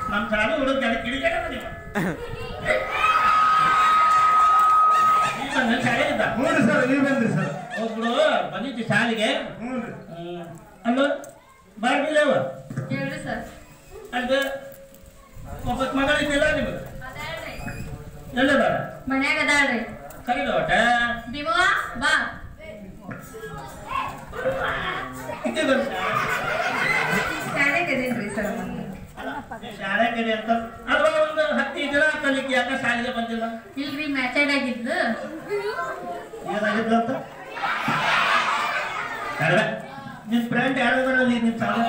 ನಮ್ಮ ಶಾಲೆ ಹುಡುಗ ಜನ ಕಿಡಿಗೇಟದ ನೀವು ಈ ಬಂದ ಶಾಲೆಗಿದ್ದ ಹ್ಞೂ ರೀ ಸರ್ ನೀವು ಬಂದ್ರಿ ಸರ್ ಹೋಗ್ಬಿಡು ಬಂದಿದ್ದಿ ಶಾಲೆಗೆ ಹ್ಞೂ ರೀ ಹ್ಮ್. ಅಲ್ಲೋ ಬಾರ್ಬಿಲ್ಲವ ಹೇಳ್ರಿ ಸರ್ ಅಲ್ದ ಒಬ್ಬ ಮಗಳಿದ್ದಿಲ್ಲ ನಿಮಗೆ ಅದಾಳ್ರಿ ಎಲ್ಲದಾರ ಮನ್ಯಾಗ ಅದಾಳ್ರಿ ಕರೀಲ ಒಟ್ಟ ಭೀಮವ್ವ ಬಾ ಹಿಂಗೆ ಬಂದ ಶಾಲೆಗೆ ಅದೇನ್ರಿ ಸರ್ ಶಾಲೆ ಕಡೆ ಅಂತ ಅಥವಾ ಒಂದು ಹತ್ತು ದಿನ ಕಲಿಕೆ ಯಾಕೆ ಶಾಲೆಗೆ ಬಂದಿಲ್ಲ ಇಲ್ರಿ ಮ್ಯಾಚೈಡ್ ಆಗಿದ್ದು ಏನಾಗಿದ್ದು ಅಂತ ಕಡಿಮೆ ನಿಮ್ ಫ್ರೆಂಡ್ ಯಾರಾದ್ರಲ್ಲಿ ನಿಮ್ ಶಾಲೆ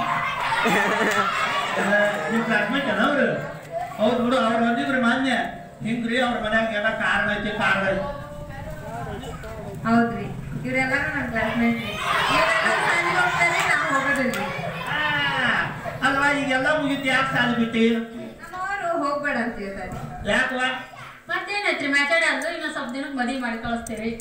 ನಿಮ್ ಕ್ಲಾಸ್ಮೇಟ್ ಅಲ್ಲ ಅವ್ರು ಹೌದು ಬಿಡು ಅವ್ರು ಬಂದಿದ್ರು ಮಾನ್ಯ ಹಿಂಗ್ರಿ ಅವ್ರ ಮನ್ಯಾಗ ಎಲ್ಲ ಕಾರಣ ಐತಿ ಕಾರಣ ಐತಿ ಹೌದ್ರಿ ಇವ್ರೆಲ್ಲಾರು ನನ್ನ ಕ್ಲಾಸ್ಮೇಟ್ ರೀ ಇವ್ರೆಲ್ಲ ಶಾಲೆಗೆ ಹೋಗ್ತಾರೆ ನಾವು ಹೋಗೋದಿಲ್ರಿ ಆ, ಅಲ್ವಾ ಈಗೆಲ್ಲ ಮುಗಿತು ಯಾಕೆ ಶಾಲೆ ಬಿಟ್ಟಿ ನಮ್ಮವರು ಹೋಗ್ಬೇಡ ಅಂತ ಹೇಳ್ತಾರೆ ಯಾಕವಾ ಮತ್ತೇನೈತ್ರಿ ಮ್ಯಾಚೈಡ್ ಆದ್ರು ಇನ್ನೊಂದ್ ಸ್ವಲ್ಪ ದಿನಕ್ಕೆ ಮದುವೆ ಮಾಡಿ ಕಳಿಸ್ತೀವಿ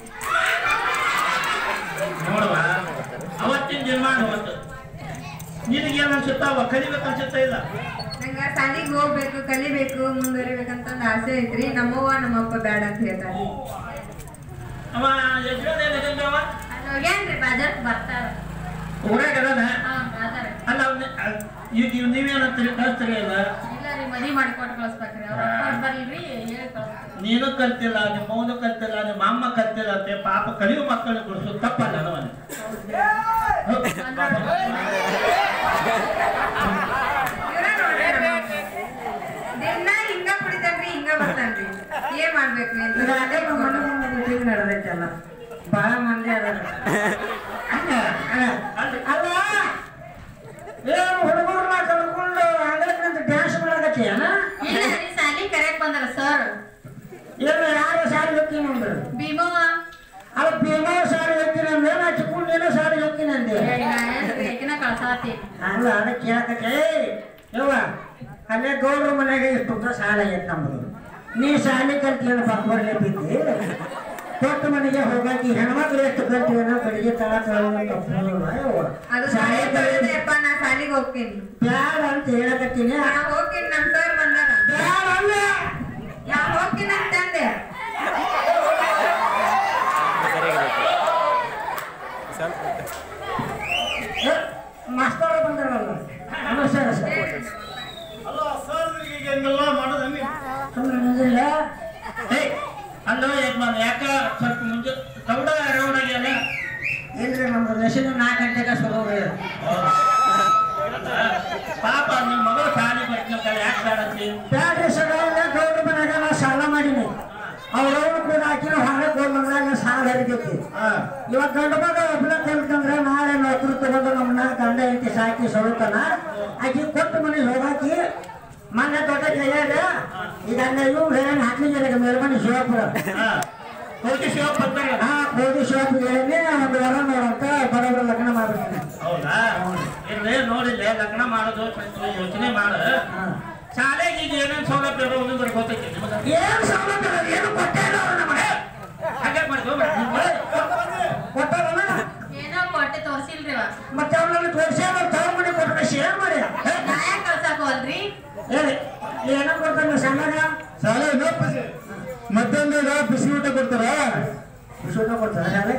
ನೋಡುವ ಅವತ್ತಿನ ಜನ್ಮಾನ ಅವತ್ತು ನಿನಗೇನು ಅನ್ಸುತ್ತಾವ ಕಲಿಬೇಕು ಅನ್ಸುತ್ತಾ ಇಲ್ಲ ನಂಗ ಶಾಲಿಗೆ ಹೋಗ್ಬೇಕು ಕಲಿಬೇಕು ಮುಂದುವರಿಬೇಕಂತ ಒಂದು ಆಸೆ ಐತ್ರಿ ನಮ್ಮವ್ವ ನಮ್ಮಪ್ಪ ಬೇಡ ಅಂತ ಹೇಳ್ತಾರೆ ಅವ ಯಜ್ಞದ ಏನವ ಅಲ್ಲಿ ಹೋಗ್ಯಾನ್ರಿ ಬಾಜಾರ್ ಬರ್ತಾರ ಊರಾಗ ಅದಾನ ಹಾ ಬರ್ತಾರ ಅಲ್ಲ ಅವ್ನ ಈಗ ಇವ್ ನೀವೇನಂತೀರಿ ಕಳ್ಸ್ತೀರಿ ಇಲ್ಲ ಇಲ್ಲ ರೀ ಮದುವೆ ಮಾಡಿ ಕೊಟ್ಟು ಕಳಿಸ್ಬೇಕ್ರಿ ಅವ್ರ ಅಪ್ಪ ಬರ್ಲ್ರಿ ಹೇಳಿ ಕಳಿಸ್ತೀವಿ ನೀನು ಕಲ್ತಿಲ್ಲ ನಿಮ್ಮ ಮೌನ ಕಲ್ತಿಲ್ಲ ನಿಮ್ಮ ಅಮ್ಮ ಕಲ್ತಿಲ್ಲ ಅಂತೆ ಪಾಪ ಕಲಿಯುವ ಮಕ್ಕಳು ಕೊಡಿಸು ತಪ್ಪಲ್ಲ ನವನು ಇವ್ರೇ ನೋಡ್ರಿ ನಮ್ಮ ದಿನ ಹಿಂಗ ಕುಡಿತಾನ್ರಿ ಹಿಂಗ ಬರ್ತಾನ್ರಿ ಏನ್ ಮಾಡ್ಬೇಕ್ರಿ ಅಂತ ಈಗ ಅದೇ ಮನೆ ಮುಂದೆ ಮೀಟಿಂಗ್ ನಡೆದೈತಲ್ಲ ಬಹಳ ಮಂದಿ ಅದಾರ ಅಲ್ಲ ಏನು ಹುಡುಗರನ್ನ ಕರ್ಕೊಂಡು ಅಂಗಳಕ್ಕಂತ ಡ್ಯಾನ್ಸ್ ಮಾಡಕತ್ತೀಯನ ಇಲ್ಲ ರೀ ಸಾಲಿ ಕರೆಕ್ಟ್ ಬಂದಾರ ಸರ್ ಏನು ಯಾರು ಸಾರಿ ಹೋಗ್ತೀನಿ ಅಂದ್ರು ಭೀಮವ್ವ ಅಲ್ಲ ಭೀಮಾ ಸಾರಿ ಹೋಗ್ತೀನಿ ಅಂದ್ರೆ ನಾ ಚಿಕ್ಕೊಂಡು ಏನೋ ಸಾರಿ ಹೋಗ್ತೀನಿ ಅಂದೆ ಏಕಿನ ಕಳ್ಸಾತಿ ಅಲ್ಲ ಅದಕ್ಕೆ ಕೇಳಕತ್ತೆ ಯವ್ವ ಅಲ್ಲೇ ಗೌಡ್ರ ಮನೆಗೆ ಇಷ್ಟು ಉದ್ದ ಸಾಲ ಐತೆ ನಮ್ಮದು ನೀ ಶಾಲೆ ಕಲ್ತೀನ ಬರ್ಬರ್ಲೆ ಬಿದ್ದಿ ಕೊಟ್ಟ ಮನೆಗೆ ಹೋಗಾಕಿ ಹೆಣ್ಮಕ್ಳು ಎಷ್ಟು ಕಲ್ತೀವನೋ ಕಡೆಗೆ ತಳ ಅದು ಶಾಲೆ ಕಲಿ ಅಪ್ಪ ನಾ ಸಾಲಿಗೆ ಹೋಗ್ತೀನಿ ಬ್ಯಾಡ ಅಂತ ಹೇಳಕತ್ತೀನಿ ನಾ ಹೋಗ್ತೀನಿ ನಮ್ ಸರ್ ಬಂದಾರ ಬ್ಯಾಡ ಅಲ್ಲ ನಾ ಹೋಗ್ತೀನಿ ಅಂತಂದೆ ಏ, ಮಾಸ್ತರ್ ಬಂದಾರಲ್ಲ ನಮಸ್ಕಾರ ಸರ್ ಅಲ್ಲ ಸರ್ ಈಗ ಹಂಗೆಲ್ಲ ಮಾಡೋದನ್ನಿ ಸುಮ್ಮನೆ ನಿಂದ್ರಿಲ್ಲ ಏಯ್ ಅಲ್ಲೋ ಯಜಮಾನ ಯಾಕ ಸ್ವಲ್ಪ ಮುಂಜೆ ತೌಡ ರೌಡಾಗ್ಯಲ್ಲ ಇಲ್ರಿ ನಮ್ದು ಲೆಸನ್ ನಾಲ್ಕು ಗಂಟೆಗೆ ಶುರು ರೀ ಪಾಪ ನಿಮ್ಮ ಮಗಳು ಶಾಲೆ ಬರ್ತಿರ್ತಾಳೆ ಯಾಕೆ ಬೇಡಂತಿ ಬ್ಯಾಡ್ರಿ ಸರ ಗೌಡ್ರ ಮನೆಗೆ ನಾ ಸಾಲ ಮಾಡೀನಿ ಅವ್ರವ್ರು ಕೂಡ ಹಾಕಿನ ಹೊರಗೆ ಹೋಗ್ಬಂದಾಗ ಸಾಲ ಹರಿದೈತಿ ಇವಾಗ ಗಂಡ ಮಗ ಒಬ್ಬನ ಕಲ್ತಂದ್ರೆ ನಾಳೆ ನೌಕರಿ ತಗೊಂಡು ನಮ್ಮನ್ನ ಗಂಡ ಹೆಂಡತಿ ಸಾಕಿ ಸೊಳುತ್ತಾನ ಆಕಿ ಕೊಟ್ಟು ಮನೆಗೆ ಹೋಗಾಕಿ ಮೊನ್ನೆ ದೊಡ್ಡ ಕೈಯಾಗ ಈಗ ಅಲ್ಲ ಇವು ಹೇಳಿ ಹಾಕ್ಲಿಕ್ಕೆ ಮೇಲ್ಮನೆ ಶಿವಪುರ ಹೋಗಿ ಶಿವ ಬರ್ತಾರೆ ಹಾ ಕೋಡಿ ಶಿವಪ್ಪ ಹೇಳಿ ಒಂದು ವರ ನೋಡಂತ ಬರೋಬ್ರ ಲಗ್ನ ಮಾಡ್ಬಿಡ್ತೀನಿ ಹೌದಾ ಇರ್ಲಿ ನೋಡಿಲ್ಲ ಲಗ್ನ ಮಾಡೋದು ಸ್ವಲ್ಪ ಯೋಚನೆ ಮಾಡು ಹಾ. ಶಾಲೆಗೆ ಈಗ ಏನೇನು ಸೌಲಭ್ಯ ಇರೋ ಒಂದು ಗೊತ್ತೈತಿ ನಿಮಗೆ ಏನು ಸೌಲಭ್ಯ ಇಲ್ಲ, ಏನು ಕೊಟ್ಟೇ ಇಲ್ಲ ಅವ್ರು ನಮಗೆ ಹಾಗೆ ಮಾಡ್ಕೊ ಕೊಟ್ಟಾರಲ್ಲ ಏನೋ ಕೊಟ್ಟೆ ತೋರ್ಸಿಲ್ರಿ ಅವ ಮತ್ತೆ ಅವ್ರನ್ನ ತೋರಿಸಿ ಅವ್ರು ತಗೊಂಡ್ ಮನೆ ಕೊಟ್ಟರೆ ಶೇರ್ ಮಾಡಿ ನಾ ಯಾಕೆ ಕಳ್ಸಾಕ ಹೋಲ್ರಿ ಹೇಳಿ ಏನೋ ಕೊಡ್ತಾನೆ ಸಣ್ಣಗ ಶಾಲೆ ಇನ್ನೊಪ್ಪಿಸಿ ಮಧ್ಯಾಹ್ನದಾಗ ಬಿಸಿ ಊಟ ಕೊಡ್ತಾರ ಸುಳ್ಳು ಕೊಡ್ತಾರೆ ಶಾಲೆ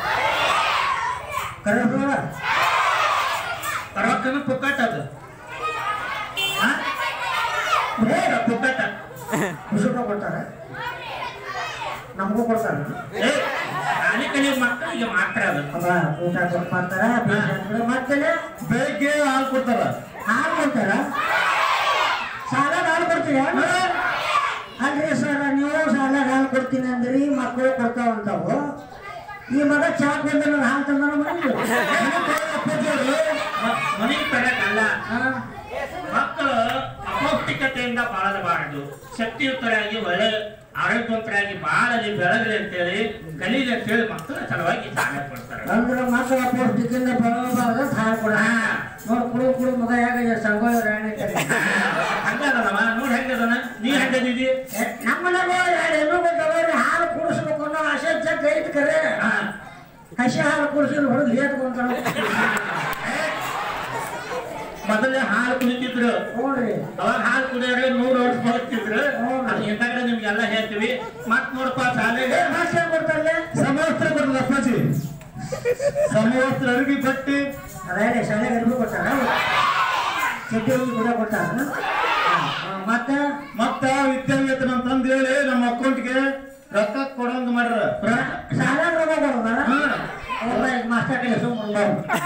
ಕರೆಕ್ಟ್ ರೊಕ್ಕನು ಪುಕ್ಕಟ್ ಅದು ಹಾ? ಏ, ಪುಕ್ಕಟ ಸುಳ್ಳು ಕೊಡ್ತಾರೆ ನಮಗೂ ಕೊಡ್ತಾರೆ ಏ ಶಾಲೆ ಕಲಿಯೋ ಮಕ್ಕಳಿಗೆ ಮಾತ್ರ ಅದು ಅವ ಊಟ ಕೊಟ್ಟು ಮಾಡ್ತಾರ ಮತ್ತೆ ಬೆಳಗ್ಗೆ ಹಾಲು ಕೊಡ್ತಾರ ಹಾಲು ಕೊಡ್ತಾರ ಸಾಲ ಹಾಲು ಕೊಡ್ತೀರ ಅಲ್ರಿ ಸರ್ ನೀವು ಸಾಲ ಹಾಲು ಕೊಡ್ತೀನಿ ಅಂದ್ರಿ ಮಕ್ಕಳು ಕೊಡ್ತಾವಂತಾವು ಈ ಮಗ ಚಾ ಕುಡ್ದ ಹಾಲು ತಂದ ಮನೆಗೆ ತರಕಲ್ಲ ಮಕ್ಕಳು ಅಪೌಷ್ಟಿಕತೆಯಿಂದ ಬಾಳಬಾರದು ಶಕ್ತಿಯುತರಾಗಿ ಒಳ್ಳೆ ಆರೋಗ್ಯವಂತರಾಗಿ ಬಾಳಲಿ ಬೆಳಗಲಿ ಅಂತೇಳಿ ಕಲೀಲಿ ಅಂತೇಳಿ ಮಕ್ಕಳ ಸಲುವಾಗಿ ಸಹಾಯ ಕೊಡ್ತಾರೆ ಅಂದ್ರೆ ಮಕ್ಕಳ ಪೌಷ್ಟಿಕಿಂದ ಬರೋಬಾರ್ದು ಹಾಲು ಕೊಡ ನೋಡ್ ಕುಡು ಕುಡು ಮಗ ಯಾಕ ಸಂಗೋಳ ರಾಣಿ ಹಂಗದನವ ನೋಡಿ ಹೆಂಗದನ ನೀ ಹೆಂಗದಿದಿ ನಮ್ಮನೆಗೂ ಎರಡು ಹೆಣ್ಣು ಬಂದವ್ರಿ ಹಾಲು ಕುಡಿಸ್ಬೇಕು ಅನ್ನೋ ಆಸೆ ಜಗ್ ಐತ್ ಕರೆ ಹಾ. ಹಸಿ ಹಾಲು ಕುಡಿಸಿದ್ರು ಹುಡುಗ ಹೇತ್ಕೊಂತಾರ ಮೊದಲೇ ಹಾಲು ಕುಡಿತಿದ್ರು ನೋಡ್ರಿ ಅವಾಗ ಹಾಲು ಕುಡಿಯೋರು ನೂರು ವರ್ಷ ಹೋಗ್ತಿದ್ರು ಹ್ಮ್. ಅದು ಹಿಂದಾಗಡೆ ನಿಮ್ಗೆಲ್ಲ ಹೇಳ್ತೀವಿ ಮತ್ ನೋಡಪ್ಪ ಶಾಲೆಗೆ ಭಾಷೆ ಕೊಡ್ತಾರಲ್ಲ ಸಮವಸ್ತ್ರ ಬರ್ತದ ಅಪ್ಪಾಜಿ ಸಮವಸ್ತ್ರ ಅರ್ಬಿ ಬಟ್ಟಿ ಅದೇ ಶಾಲೆಗೆ ಅರ್ಬಿ ಕೊಟ್ಟಾರ ಚಡ್ಡಿ ಅಂಗಿ ಕೂಡ ಕೊಟ್ಟಾರ ಮತ್ತೆ ಮತ್ತ ವಿದ್ಯಾವೇತನ ಅಂತಂದ್ ಹೇಳಿ ನಮ್ಮ ಅಕೌಂಟ್ಗೆ ರೊಕ್ಕ ಕೊಡಂಗ್ ಮಾಡ್ರ ಶಾಲೆ ರೊಕ್ಕ ಕೊಡೋದಲ್ಲ ಹ್ಮ್. ಮಾಸ್ಟರ್ ಕಡೆ ಸುಮ್ಮನೆ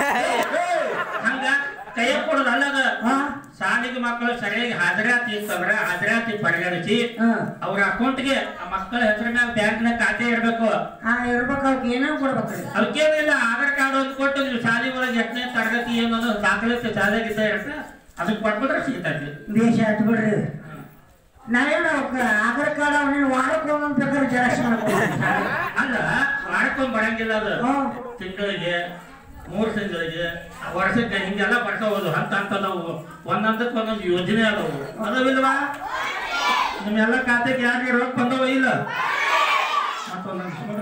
ಹಂಗ ಕೈಯ ಕೊಡೋದು ಅಲ್ಲದ ಹಾ ಶಾಲೆಗೆ ಮಕ್ಕಳು ಸರಿಯಾಗಿ ಹಾಜರಾತಿ ಇರ್ತವ್ರ ಹಾಜರಾತಿ ಪರಿಗಣಿಸಿ ಹಾ ಅವ್ರ ಅಕೌಂಟ್ಗೆ ಆ ಮಕ್ಕಳ ಹೆಸರಿನ ಬ್ಯಾಂಕ್ನ ಖಾತೆ ಇರಬೇಕು ಹಾ ಇರ್ಬೇಕು ಅವ್ರಿಗೆ ಏನೇನು ಕೊಡ್ಬೇಕ್ರಿ ಅದಕ್ಕೇನಿಲ್ಲ ಆಧಾರ್ ಕಾರ್ಡ್ ಒಂದು ಕೊಟ್ಟು ನೀವು ಶಾಲೆ ಒಳಗೆ ಎಷ್ಟನೇ ತರಗತಿ ಏನೋ ದಾಖಲಾತಿ ಶಾಲೆಗಿದ್ದ ಇರುತ್ತೆ ಅದಕ್ಕೆ ಕೊಟ್ಬಿಟ್ರೆ ಸಿಗ್ತೈತಿ ದೇಶ ಹತ್ತು ಬಿಡ್ರಿ ನಾವೇನು ಆಧಾರ್ ಕಾರ್ಡ್ ಅವನೇನು ವಾರಕ್ಕೆ ಒಂದೊಂದು ಬೇಕಾದ್ರೆ ಜೆರಾಕ್ಸ್ ಮಾಡ್ಕೊಂಡು ಅಲ್ಲ ಮಾಡ್ಕೊಂಡ್ ಬರಂಗಿಲ್ಲ ಅದು ಹ್ಮ್. ತಿಂಗಳಿಗೆ ಮೂರು ತಿಂಗಳಿಗೆ ವರ್ಷಕ್ಕೆ ಹಿಂಗೆಲ್ಲ ಬರ್ತಾವದು ಹಂತ ಹಂತ ನಾವು ಒಂದೊಂದಕ್ಕೆ ಒಂದೊಂದು ಯೋಜನೆ ಅದಾವು ಅದಾವಿಲ್ವಾ ನಿಮ್ಮೆಲ್ಲ ಖಾತೆಗೆ ಯಾರಿಗೆ ರೊಕ್ಕ ಬಂದವ ಇಲ್ಲ ಮತ್ತೊಂದೊಂದು ಸುಮ್ಮನೆ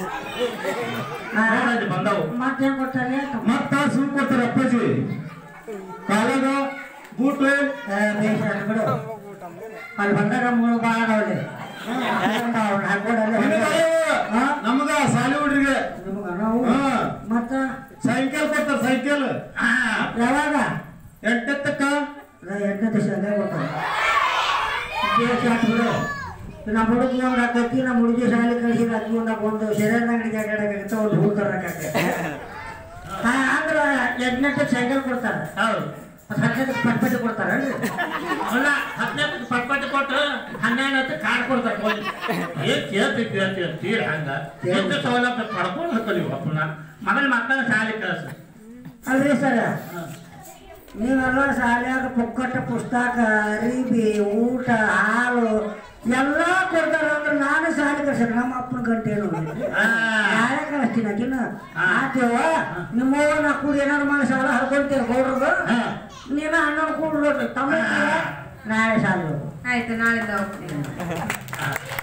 ನಮ್ಮ ನೋಡಲ್ಲಿ ಬಂದವು ಮತ್ತೇನು ಕೊಡ್ತಾರೆ ಮತ್ತ ಸೂ ಕೊಡ್ತಾರ ಅಪ್ಪಾಜಿ ಕಾಲಾಗ ಬೂಟು ದೇಶ ಹತ್ತು ಬಿಡು ಅಲ್ಲಿ ಬಂದಾಗ ಮೂರು ಭಾಳ ಅದಾವಲ್ಲಿ ಅವ್ರು ಹಾಕೊಡಲ್ಲ ಹಾ? ನಮಗ ಸಾಲಿ ಹುಡ್ರಿಗೆ ನಿಮ್ಗ ನಾವು ಹಾ. ಮತ್ತ ಸೈಕಲ್ ಕೊಡ್ತಾರ ಸೈಕಲ್ ಯಾವಾಗ ಎಂಟತ್ತಕ್ಕ ಎಂಟನೇ ದಿವಸ ಕೊಡ್ತಾರೆ ದೇಶ ಹತ್ತು ಬಿಡು ನಮ್ಮ ಹುಡುಗ ಒಂದು ಹಾಕೈತಿ ನಮ್ಮ ಹುಡುಗಿ ಶಾಲೆ ಕಳಿಸಿದ ಅಕ್ಕಿ ಒಂದು ಒಂದು ಶರೀರದ ಅಂಗಡಿಗೆ ಅಡ್ಡಾಡಕ್ಕಾಗತ್ತೆ ಒಂದು ಹೂ ತರಕಾಗತ್ತೆ ಹಾ ಅಂದ್ರೆ ಎಂಟನೇ ಸೈಕಲ್ ಕೊಡ್ತಾರೆ ಹೌದು ಹತ್ತನೇ ಪಟ್ಪಟ್ಟಿ ಕೊಡ್ತಾರೆ ಅಲ್ಲ ಹದಿನೆಂಟು ಪಟ್ಪಟ್ಟಿ ಕೊಟ್ಟು ಹನ್ನೆರಡು ಕಾರ್ಡ್ ಕೊಡ್ತಾರೆ ಹೋಗಿ ಏನ್ ಕೇಳ್ತಿ ಕೇಳ್ತಿ ಅಂತೀರಿ ಹಂಗ ಎಷ್ಟು ಸೌಲಭ್ಯ ಪಡ್ಕೊಂಡು ಕಲಿಯುವ ಪುನಃ ಮೊದಲು ಮಕ್ಕಳ ಶಾಲೆ ಕಳಿಸ ಅಲ್ರಿ ಸರ್ ನೀವೆಲ್ಲ ಶಾಲ್ಯಾಗ ಪುಕ್ಕಟ್ಟ ಪುಸ್ತಕ ಅರಿಬಿ ಊಟ ಹಾಲು ಎಲ್ಲ ಕೊಡ್ತಾರ ಅಂದ್ರೆ ನಾನು ಶಾಲೆ ಕಳ್ಸಕ್ ನಮ್ಮ ಅಪ್ಪನ ಗಂಟೆ ಯಾರೇ ಕಳಿಸ್ತೀನಿ ಆಕಿನ ಆತೇವ ನಿಮ್ಮವ್ವ ನಾ ಕೂಡಿ ಏನಾದ್ರು ಮಾಡಿ ಸಾಲ ಹರ್ಕೊಂತೀರ ಗೌಡ್ರದು ನೀನು ಅಣ್ಣನ ಕೂಡ್ರಿ ತಮ್ಮ ನಾಳೆ ಶಾಲೆ ಹೋಗು ಆಯ್ತು ನಾಳಿಂದ ಹೋಗ್ತೀನಿ